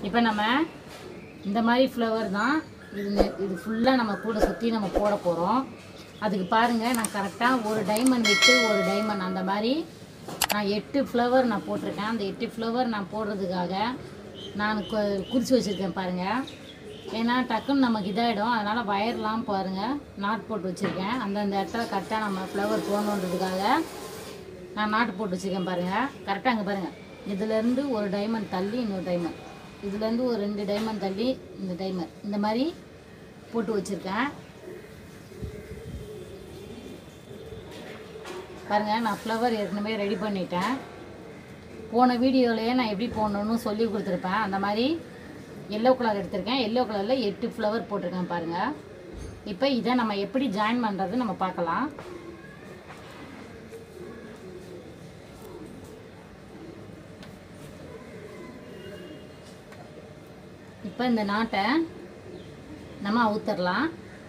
இப்போ நம்ம இந்த மாதிரி ஃப்ளவர் தான் இது நெ- இது ஃபுல்லாக நம்ம கூட சுற்றி நம்ம போட போகிறோம் அதுக்கு பாருங்கள் நான் கரெக்டாக ஒரு டைமண்ட் விட்டு ஒரு டைமண்ட் அந்த மாதிரி நான் எட்டு ஃப்ளவர் நான் போட்டிருக்கேன் அந்த எட்டு ஃப்ளவர் நான் போடுறதுக்காக நான் கு- குறிச்சு வச்சுருக்கேன் பாருங்கள் ஏன்னா டக்குன்னு நமக்கு இதாகிடும் அதனால் வயர்லாம் பாருங்கள் நாட் போட்டு வச்சுருக்கேன் அந்தந்த இடத்துல கரெக்டாக நம்ம ஃப்ளவர் போடணுன்றதுக்காக நான் நாட்டு போட்டு வச்சுருக்கேன் பாருங்கள் கரெக்டாக அங்கே பாருங்கள் இதுலேருந்து ஒரு டைமண்ட் தள்ளி இன்னொரு டைமண்ட் இதுலேருந்து ஒரு ரெண்டு டைமண்ட் தள்ளி இந்த டைமண்ட் இந்த மாதிரி போட்டு வச்சுருக்கேன் பாருங்கள் நான் ஃப்ளவர் ஏற்கனவே ரெடி பண்ணிட்டேன் போன வீடியோலையே நான் எப்படி போடணும்னு சொல்லி கொடுத்துருப்பேன் அந்த மாதிரி எல்லோ கலர் எடுத்திருக்கேன் எல்லோ கலரில் எட்டு ஃப்ளவர் போட்டிருக்கேன் பாருங்கள் இப்போ இதை நம்ம எப்படி ஜாயின் பண்ணுறது நம்ம பார்க்கலாம் இப்போ இந்த நாட்டை நம்ம அவுத்தரலாம்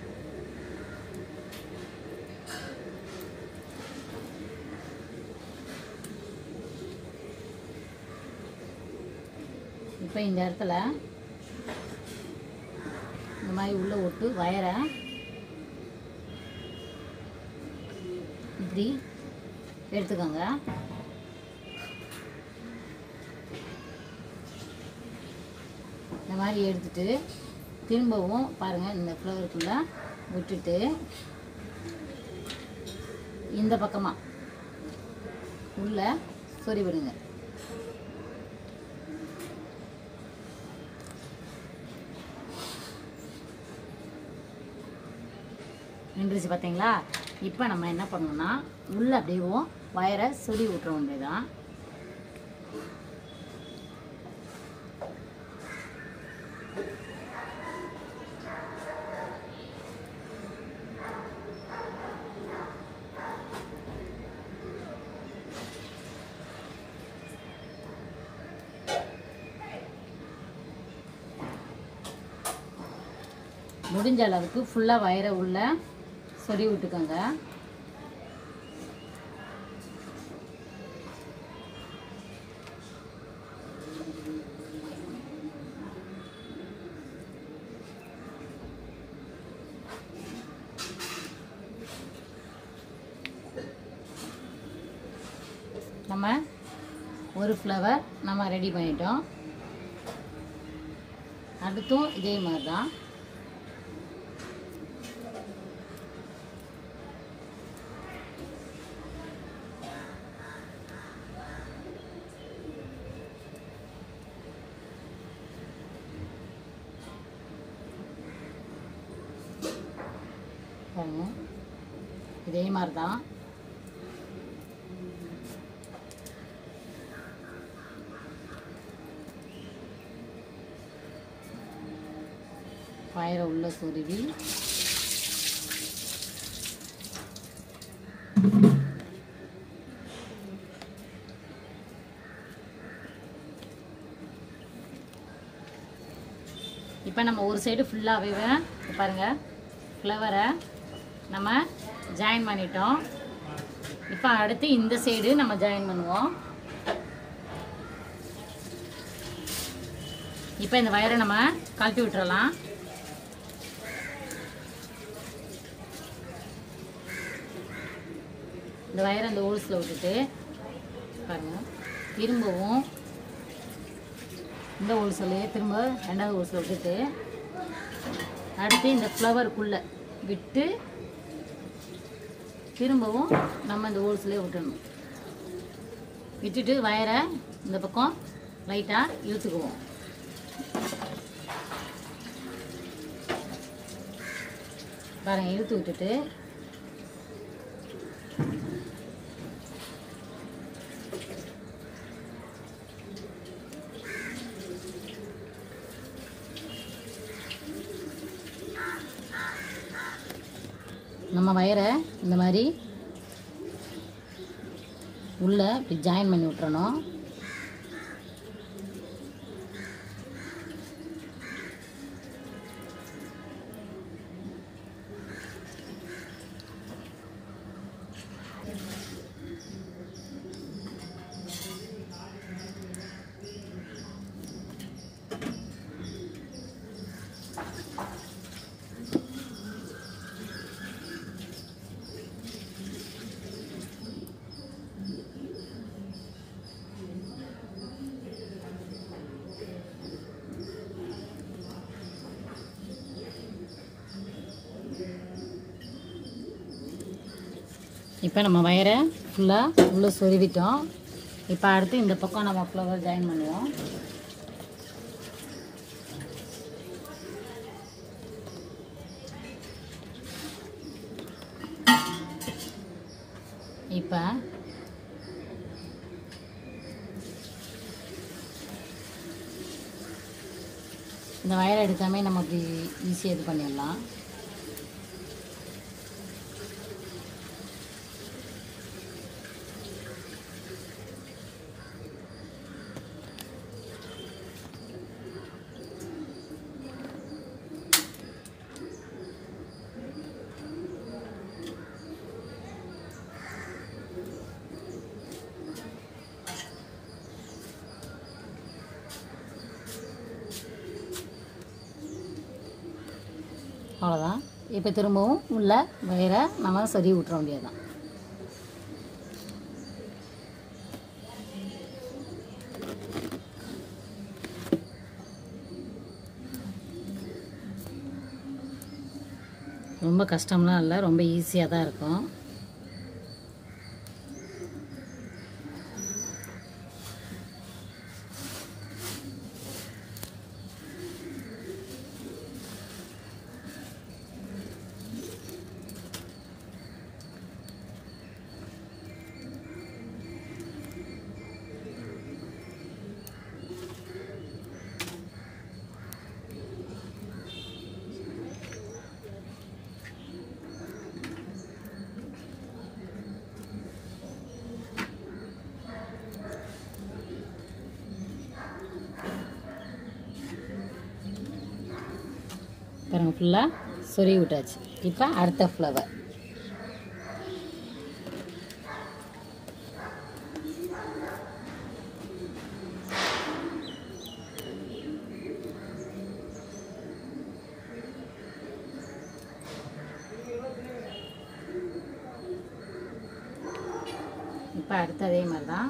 இப்போ இந்த இடத்துல இந்த மாதிரி உள்ள விட்டு வயரை இப்படி எடுத்துக்கோங்க இந்த மாதிரி எடுத்துட்டு திரும்பவும் பாருங்கள் இந்த ஃப்ளவருக்குள்ளே விட்டுட்டு இந்த பக்கமாக உள்ள சொறி விடுங்க நின்றுச்சு பார்த்தீங்களா இப்போ நம்ம என்ன பண்ணணும்னா உள்ளே அப்படியே வயரை சொறி விட்டுற வேண்டியதான் முடிஞ்ச அளவுக்கு ஃபுல்லாக வயரை உள்ள சொறி விட்டுக்கோங்க நம்ம ஒரு ஃப்ளவர் நம்ம ரெடி பண்ணிட்டோம் அடுத்தும் இதே மாதிரி தான் பாருங்க இதே மாதிரி தான் பயிரை உள்ள சொருவி இப்போ நம்ம ஒரு சைடு ஃபுல்லாகவே பாருங்கள் ஃப்ளவரை நம்ம ஜாயின் பண்ணிட்டோம் இப்போ அடுத்து இந்த சைடு நம்ம ஜாயின் பண்ணுவோம் இப்போ இந்த வயரை நம்ம கழட்டி விட்டுறலாம் இந்த வயரை அந்த ஹோல்ஸில் விட்டுட்டு பாருங்கள் திரும்பவும் இந்த ஹோல்ஸ்லேயே திரும்ப ரெண்டாவது ஹோல்ஸில் விட்டுட்டு அடுத்து இந்த ஃப்ளவருக்குள்ளே விட்டு திரும்பவும் நம்ம இந்த ஹோல்ஸ்லேயே விட்டுடணும் விட்டுட்டு வயரை இந்த பக்கம் லைட்டாக இழுத்துக்குவோம் பாருங்க இழுத்து விட்டுட்டு நம்ம வயரை இந்த மாதிரி உள்ள இப்படி ஜாயின் பண்ணி விட்டுறணும் இப்போ நம்ம வயரை ஃபுல்லாக உள்ளே சொருவிட்டோம் இப்போ அடுத்து இந்த பக்கம் நம்ம ஃப்ளவர் ஜாயின் பண்ணுவோம் இப்போ இந்த வயரை எடுக்காம நம்ம அப்படி ஈஸியாக இது பண்ணிடலாம் அவ்வளோதான் இப்போ திரும்பவும் உள்ள வயரை நம்ம சரி விட்டுற வேண்டியதுதான் ரொம்ப கஷ்டம்லாம் இல்லை ரொம்ப ஈஸியாக தான் இருக்கும் பாருங்க ஃபுல்லாக சொருகி விட்டாச்சு இப்போ அடுத்த ஃப்ளவர் இப்போ அடுத்து அதே மாதிரி தான்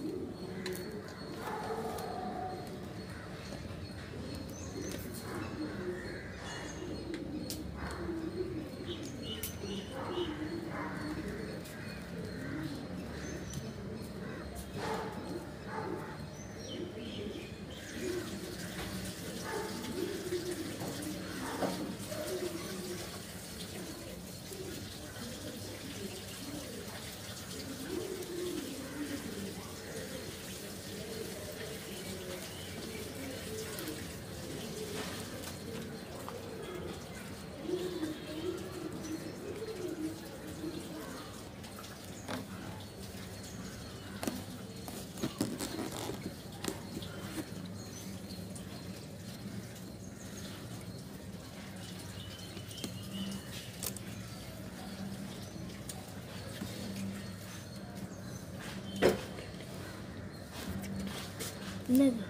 என்னது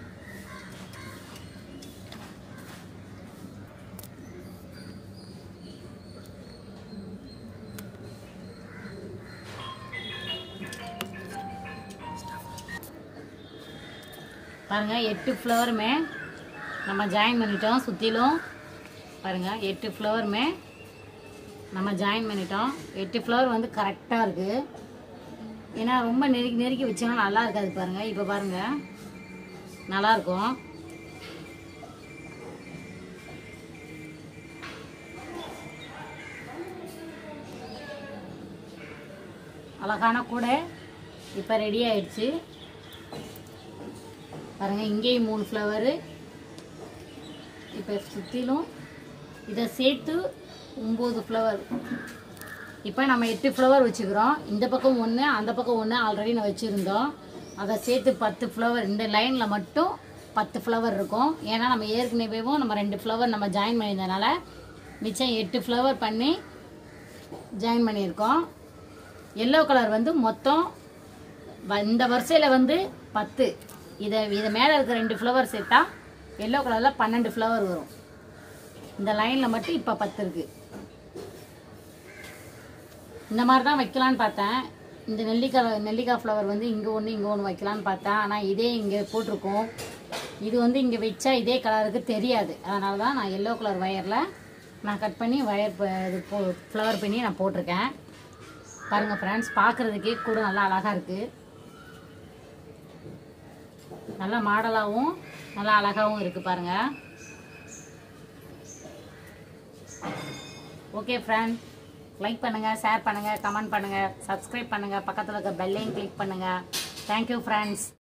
பாருங்கள் எட்டு ஃப்ளவருமே நம்ம ஜாயின் பண்ணிட்டோம் சுற்றிலும் பாருங்கள் எட்டு ஃப்ளவருமே நம்ம ஜாயின் பண்ணிட்டோம் எட்டு ஃப்ளவர் வந்து கரெக்டாக இருக்குது ஏன்னா ரொம்ப நெருக்கி நெருக்கி வச்சோன்னா நல்லா இருக்காது பாருங்கள் இப்போ பாருங்கள் நல்லாயிருக்கும் அழகான கூடை இப்போ ரெடி ஆயிடுச்சு பாருங்கள் இங்கேயும் மூணு ஃப்ளவரு இப்போ சுற்றிலும் இதை சேர்த்து ஒம்பது ஃப்ளவர் இப்போ நம்ம எட்டு ஃப்ளவர் வச்சுக்கிறோம் இந்த பக்கம் ஒன்று அந்த பக்கம் ஒன்று ஆல்ரெடி நான் வச்சுருந்தோம் அதை சேர்த்து பத்து ஃப்ளவர் இந்த லைனில் மட்டும் பத்து ஃப்ளவர் இருக்கும் ஏன்னா நம்ம ஏற்கனவேவும் நம்ம ரெண்டு ஃப்ளவர் நம்ம ஜாயின் பண்ணியிருந்தனால மிச்சம் எட்டு ஃப்ளவர் பண்ணி ஜாயின் பண்ணியிருக்கோம் எல்லோ கலர் வந்து மொத்தம் வ- இந்த வரிசையில் வந்து பத்து இதை இதை மேலே இருக்கிற ரெண்டு ஃப்ளவர் சேர்த்தா எல்லோ கலரில் பன்னெண்டு ஃப்ளவர் வரும் இந்த லைனில் மட்டும் இப்போ பத்து இருக்குது இந்த மாதிரி தான் வைக்கலான்னு பார்த்தேன் இந்த நெல்லிக்காய் நெல்லிக்காய் ஃப்ளவர் வந்து இங்கே ஒன்று இங்கே ஒன்று வைக்கலான்னு பார்த்தேன் ஆனால் இதே இங்கே போட்டிருக்கோம் இது வந்து இங்கே வச்சா இதே கலருக்கு தெரியாது அதனால தான் நான் எல்லோ கலர் வயரில் நான் கட் பண்ணி வயர் ப- இது போ ஃப்ளவர் பண்ணி நான் போட்டிருக்கேன் பாருங்கள் ஃப்ரெண்ட்ஸ் பார்க்குறதுக்கே கூட நல்லா அழகாக இருக்குது நல்லா மாடலாகவும் நல்லா அழகாகவும் இருக்குது பாருங்கள் ஓகே ஃப்ரெண்ட் லைக் பண்ணுங்கள் ஷேர் பண்ணுங்கள் கமெண்ட் பண்ணுங்கள் சப்ஸ்கிரைப் பண்ணுங்கள் பக்கத்தில் இருக்க பெல்லையும் கிளிக் பண்ணுங்கள் தேங்க்யூ ஃப்ரெண்ட்ஸ்